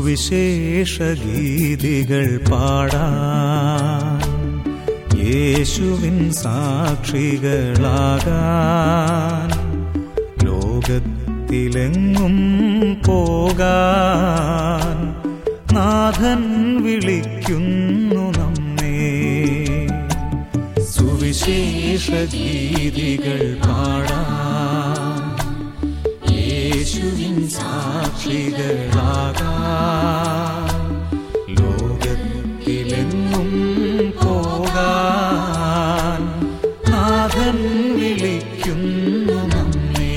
സുവിശേഷ ഗീതികൾ പാടാൻ യേശുവിൻ സാക്ഷികളാകാൻ ലോകത്തിലെങ്ങും പോകാൻ നാഥൻ വിളിക്കുന്നു നമ്മെ സുവിശേഷ ഗീതികൾ പാടാൻ യേശുവിൻ സാക്ഷികളാകാൻ ലോകത്തിലെങ്ങും പോകാൻ നാഥൻ വിളിക്കുന്നു നമ്മെ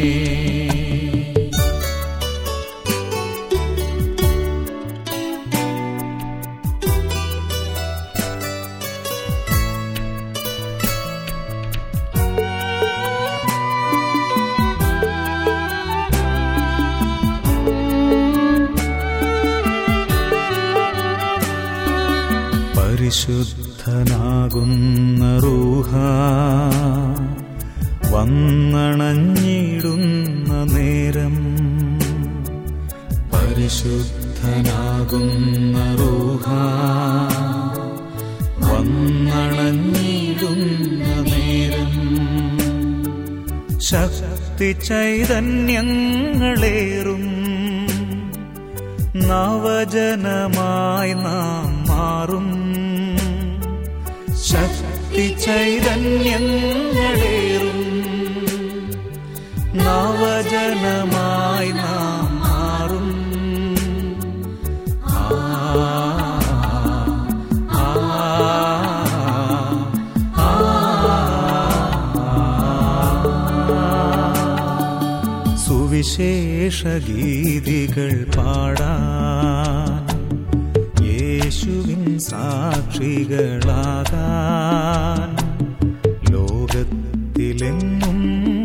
പരിശുദ്ധനാകുന്ന റൂഹ വന്നണഞ്ഞിടുന്ന നേരം പരിശുദ്ധനാകുന്ന റൂഹ വന്നണഞ്ഞിടുന്ന നേരം ശക്തി ചൈതന്യങ്ങളേറും നവജനമായി നാം മാറും ശക്തി ചൈതന്യങ്ങളേറും നവജനമായി നാം മാറും ആ, ആ, ആ, സുവിശേഷ ഗീതികൾ പാടാൻ യേശുവിൻ സാക്ഷികളാകാൻ ലോകത്തിലെങ്ങും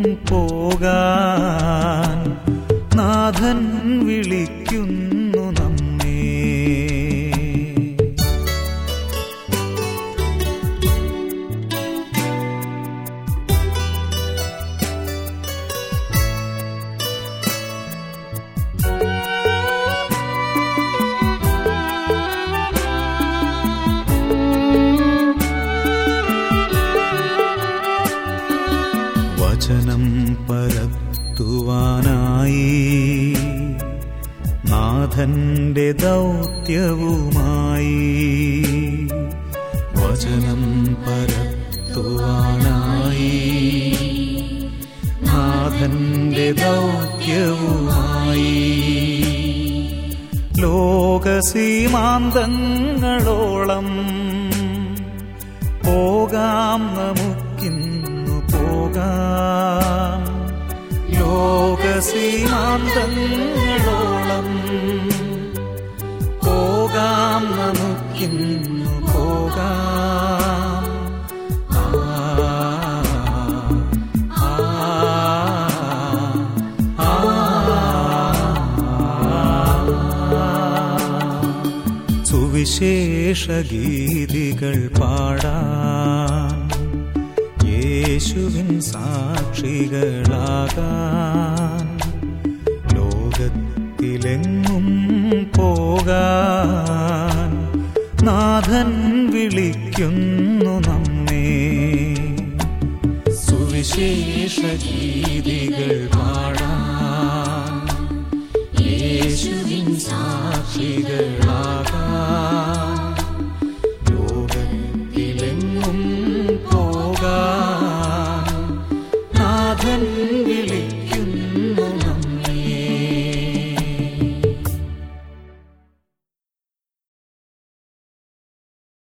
പോകാൻ നാഥൻ വിളിക്കുന്നു നമ്മെ വചനം പരത്തുവാനായി നാഥന്റെ ദൗത്യവുമായി വചനം പരത്തുവാനായി നാഥന്റെ ദൗത്യവുമായി ലോകസീമാന്തങ്ങളോളം പോകാം നമുക്കിന്നു പോകാം ലോകസീമാന്തങ്ങളോളം പോകാം നമുക്കിന്നു പോകാം ആ, ആ, ആ, സുവിശേഷ ഗീതികൾ പാടാൻ യേശുവിൻ സാക്ഷികളാകാൻ ലോകത്തിലെങ്ങും പോകാൻ നാഥൻ വിളിക്കുന്നു നമ്മെ സുവിശേഷ ഗീതികൾ പാടാൻ യേശുവിൻ സാക്ഷികളാകാൻ